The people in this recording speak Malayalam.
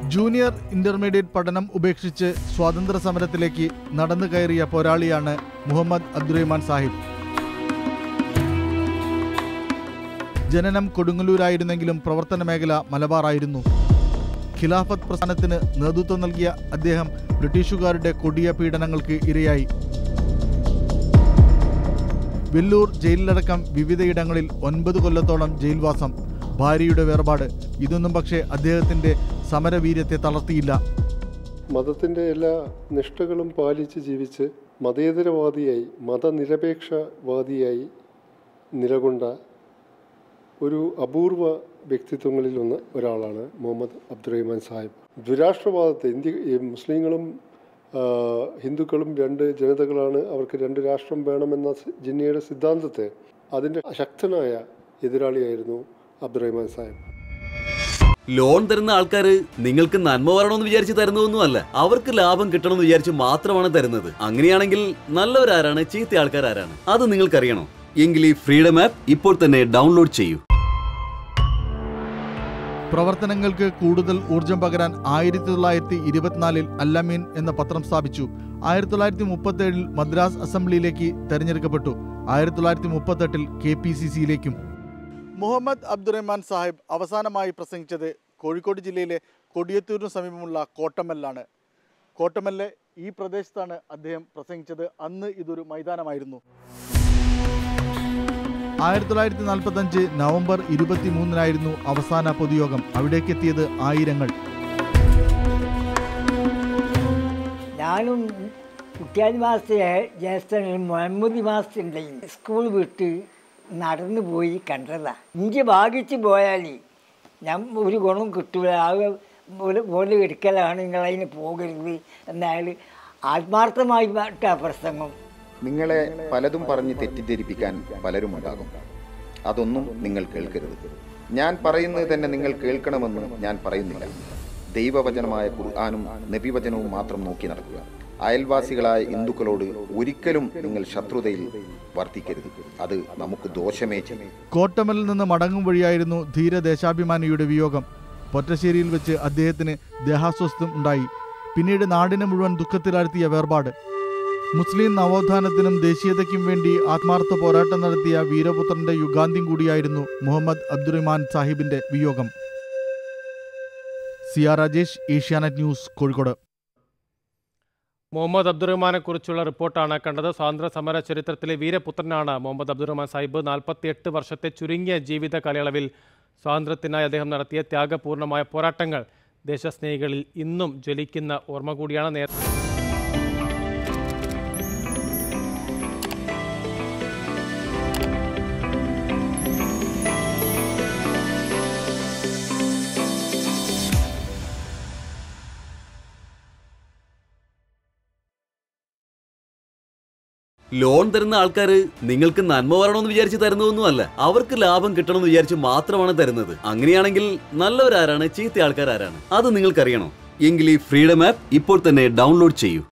ജൂനിയർ ഇന്റർമീഡിയറ്റ് പഠനം ഉപേക്ഷിച്ച് സ്വാതന്ത്ര്യ സമരത്തിലേക്ക് നടന്നു കയറിയ പോരാളിയാണ് മുഹമ്മദ് അബ്ദുറഹ്മാൻ സാഹിബ് ജനനം കൊടുങ്ങല്ലൂരായിരുന്നെങ്കിലും പ്രവർത്തന മേഖല മലബാറായിരുന്നു ഖിലാഫത്ത് പ്രസ്ഥാനത്തിന് നേതൃത്വം നൽകിയ അദ്ദേഹം ബ്രിട്ടീഷുകാരുടെ കൊടിയ പീഡനങ്ങൾക്ക് ഇരയായി വെല്ലൂർ ജയിലിലടക്കം വിവിധയിടങ്ങളിൽ ഒൻപത് കൊല്ലത്തോളം ജയിൽവാസം ഭാര്യയുടെ വേർപാട് ഇതൊന്നും പക്ഷേ അദ്ദേഹത്തിന്റെ സമരവീര്യത്തെ തളർത്തിയില്ല മതത്തിൻ്റെ എല്ലാ നിഷ്ഠകളും പാലിച്ച് ജീവിച്ച് മതേതരവാദിയായി മതനിരപേക്ഷവാദിയായി നിലകൊണ്ട ഒരു അപൂർവ വ്യക്തിത്വങ്ങളിൽ ഒന്ന് ഒരാളാണ് മുഹമ്മദ് അബ്ദുറഹ്മാൻ സാഹിബ് ദ്വിരാഷ്ട്രവാദത്തെ ഇന്ത്യ ഈ മുസ്ലിങ്ങളും ആ, ഹിന്ദുക്കളും രണ്ട് ജനതകളാണ് അവർക്ക് രണ്ട് രാഷ്ട്രം വേണമെന്ന സി- ജിന്നയുടെ സിദ്ധാന്തത്തെ അതിൻ്റെ ശക്തനായ എതിരാളിയായിരുന്നു അബ്ദുറഹ്മാൻ സാഹിബ് ലോൺ തരുന്ന ആൾക്കാര് നിങ്ങൾക്ക് നന്മ വരണമെന്ന് വിചാരിച്ച് തരുന്നതൊന്നും അല്ല അവർക്ക് ലാഭം കിട്ടണമെന്ന് വിചാരിച്ച് മാത്രമാണ് തരുന്നത് അങ്ങനെയാണെങ്കിൽ നല്ലവരാരാണ് ചീത്ത ആൾക്കാരാരാണ് അത് നിങ്ങൾക്കറിയണോ എങ്കിൽ ഈ ഫ്രീഡം ആപ്പ് ഇപ്പോൾ തന്നെ ഡൗൺലോഡ് ചെയ്യൂ പ്രവർത്തനങ്ങൾക്ക് കൂടുതൽ ഊർജം പകരാൻ ആയിരത്തി തൊള്ളായിരത്തി ഇരുപത്തിനാലിൽ അല്ലമീൻ എന്ന പത്രം സ്ഥാപിച്ചു ആയിരത്തി തൊള്ളായിരത്തി മുപ്പത്തേഴിൽ മദ്രാസ് അസംബ്ലിയിലേക്ക് തെരഞ്ഞെടുക്കപ്പെട്ടു ആയിരത്തി തൊള്ളായിരത്തി മുപ്പത്തെട്ടിൽ കെ പി സി സിയിലേക്കും മുഹമ്മദ് അബ്ദുറഹ്മാൻ സാഹിബ് അവസാനമായി പ്രസംഗിച്ചത് കോഴിക്കോട് ജില്ലയിലെ കൊടിയത്തൂരിന് സമീപമുള്ള കോട്ടമല്ലാണ് കോട്ടമല്ലെ ഈ പ്രദേശത്താണ് അദ്ദേഹം പ്രസംഗിച്ചത് അന്ന് ഇതൊരു മൈതാനമായിരുന്നു ആയിരത്തി തൊള്ളായിരത്തി നാൽപ്പത്തഞ്ച് നവംബർ ഇരുപത്തി മൂന്നിനായിരുന്നു അവസാന പൊതുയോഗം അവിടേക്കെത്തിയത് ആയിരങ്ങൾ ഞാനും കുട്ടിയാലി മാസ്റ്റർ ജ്യേഷ്ഠനും മുഹമ്മദി മാസ്റ്ററിൻ്റെയും സ്കൂൾ വിട്ട് നടന്നു പോയി കണ്ടതാ എനിക്ക് ഭാഗിച്ച് പോയാൽ ഞാൻ ഒരു ഗുണം കിട്ടൂല ആകെ പോലെ പോലെ എടുക്കലാണ് നിങ്ങളതിന് പോകരുത് എന്നാൽ ആത്മാർത്ഥമായിട്ട പ്രസംഗം നിങ്ങളെ പലതും പറഞ്ഞ് തെറ്റിദ്ധരിപ്പിക്കാൻ പലരും ഉണ്ടാകും അതൊന്നും നിങ്ങൾ കേൾക്കരുത് ഞാൻ പറയുന്നത് തന്നെ നിങ്ങൾ കേൾക്കണമെന്ന് ഞാൻ പറയുന്നില്ല ദൈവവചനമായ ഖുർആാനും നബിവചനവും മാത്രം നോക്കി നടക്കുക അയൽവാസികളായ ഹിന്ദുക്കളോട് ഒരിക്കലും നിങ്ങൾ ശത്രുതയിൽ വർത്തിക്കരുത് അത് നമുക്ക് ദോഷമേ ചെയ്യും കോട്ടമലിൽ നിന്ന് മടങ്ങും വഴിയായിരുന്നു ധീര ദേശാഭിമാനിയുടെ വിയോഗം പൊറ്റശ്ശേരിയിൽ വെച്ച് അദ്ദേഹത്തിന് ദേഹാസ്വസ്ഥം ഉണ്ടായി പിന്നീട് നാടിനെ മുഴുവൻ ദുഃഖത്തിലാഴ്ത്തിയ വേർപാട് മുസ്ലിം നവോത്ഥാനത്തിനും ദേശീയതയ്ക്കും വേണ്ടി ആത്മാർത്ഥ പോരാട്ടം നടത്തിയ വീരപുത്രന്റെ യുഗാന്ത്യം കൂടിയായിരുന്നു മുഹമ്മദ് അബ്ദുറഹ്മാൻ സാഹിബിന്റെ വിയോഗം C R Rajesh Asianet news Kozhikode Muhammad അബ്ദുറഹ്മാനെ കുറിച്ചുള്ള റിപ്പോർട്ടാണ് കണ്ടത് സ്വാതന്ത്ര്യ സമര ചരിത്രത്തിലെ വീരപുത്രനാണ് മുഹമ്മദ് അബ്ദുറഹ്മാൻ സാഹിബ് നാൽപ്പത്തിയെട്ട് വർഷത്തെ ചുരുങ്ങിയ ജീവിത കാലയളവിൽ സ്വാതന്ത്ര്യത്തിനായി അദ്ദേഹം നടത്തിയ ത്യാഗപൂർണമായ പോരാട്ടങ്ങൾ ദേശസ്നേഹികളിൽ ഇന്നും ജ്വലിക്കുന്ന ഓർമ്മ കൂടിയാണ് നേരത്തെ ലോൺ തരുന്ന ആൾക്കാര് നിങ്ങൾക്ക് നന്മ വരണമെന്ന് വിചാരിച്ച് തരുന്നതൊന്നും അല്ല അവർക്ക് ലാഭം കിട്ടണമെന്ന് വിചാരിച്ച് മാത്രമാണ് തരുന്നത് അങ്ങനെയാണെങ്കിൽ നല്ലവരാരാണ് ചീത്ത ആൾക്കാരാരാണ് അത് നിങ്ങൾക്കറിയണോ എങ്കിൽ ഈ ഫ്രീഡം ആപ്പ് ഇപ്പോൾ തന്നെ ഡൗൺലോഡ് ചെയ്യൂ